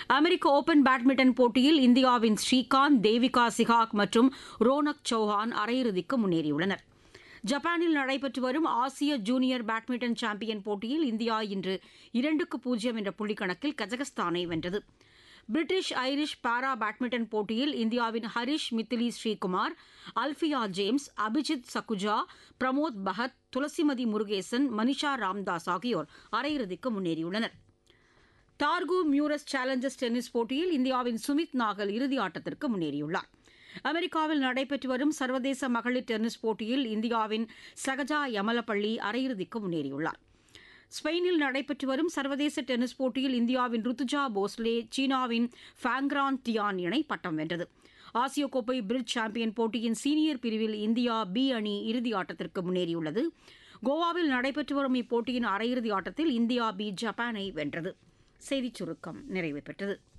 அமெரிக்க open badminton போட்டியில் இந்தியாவின் ஸ்ரீகாந்த் தேவிகா சிகாக் மற்றும் ரோனக் சௌஹான் அரையிறுதிக்கு முன்னேறியுள்ளனர் ஜப்பானில் நடைபெற்று வரும் ஆசிய ஜூனியர் பேட்மிண்டன் சாம்பியன் போட்டியில் இந்தியா இன்று இரண்டுக்கு பூஜ்ஜியம் என்ற புள்ளிக்கணக்கில் கஜகஸ்தானை வென்றது பிரிட்டிஷ் ஐரிஷ் பாரா பேட்மிண்டன் போட்டியில் இந்தியாவின் ஹரிஷ் மித்திலி ஸ்ரீகுமார் அல்ஃபியா ஜேம்ஸ் அபிஜித் சக்குஜா பிரமோத் பகத் துளசிமதி முருகேசன் மனிஷா ராம்தாஸ் ஆகியோர் அரையிறுதிக்கு முன்னேறியுள்ளனர் டார்கு மியூரஸ் சேலஞ்சர்ஸ் டென்னிஸ் போட்டியில் இந்தியாவின் சுமித் நாகல் இறுதி ஆட்டத்திற்கு முன்னேறியுள்ளார் அமெரிக்காவில் நடைபெற்று வரும் சர்வதேச மகளிர் டென்னிஸ் போட்டியில் இந்தியாவின் சகஜா யமலப்பள்ளி அரையிறுதிக்கு முன்னேறியுள்ளார் ஸ்பெயினில் நடைபெற்று வரும் சர்வதேச டென்னிஸ் போட்டியில் இந்தியாவின் ருத்துஜா போஸ்லே சீனாவின் ஃபேங்ரான் டியான் இணை பட்டம் வென்றது ஆசிய கோப்பை பிரிட்ஜ் சாம்பியன் போட்டியின் சீனியர் பிரிவில் இந்தியா பி அணி இறுதி ஆட்டத்திற்கு முன்னேறியுள்ளது கோவாவில் நடைபெற்று வரும் இப்போட்டியின் அரையிறுதி ஆட்டத்தில் இந்தியா பி ஜப்பானை வென்றது செய்திச் சுருக்கம் நிறைவு பெற்றது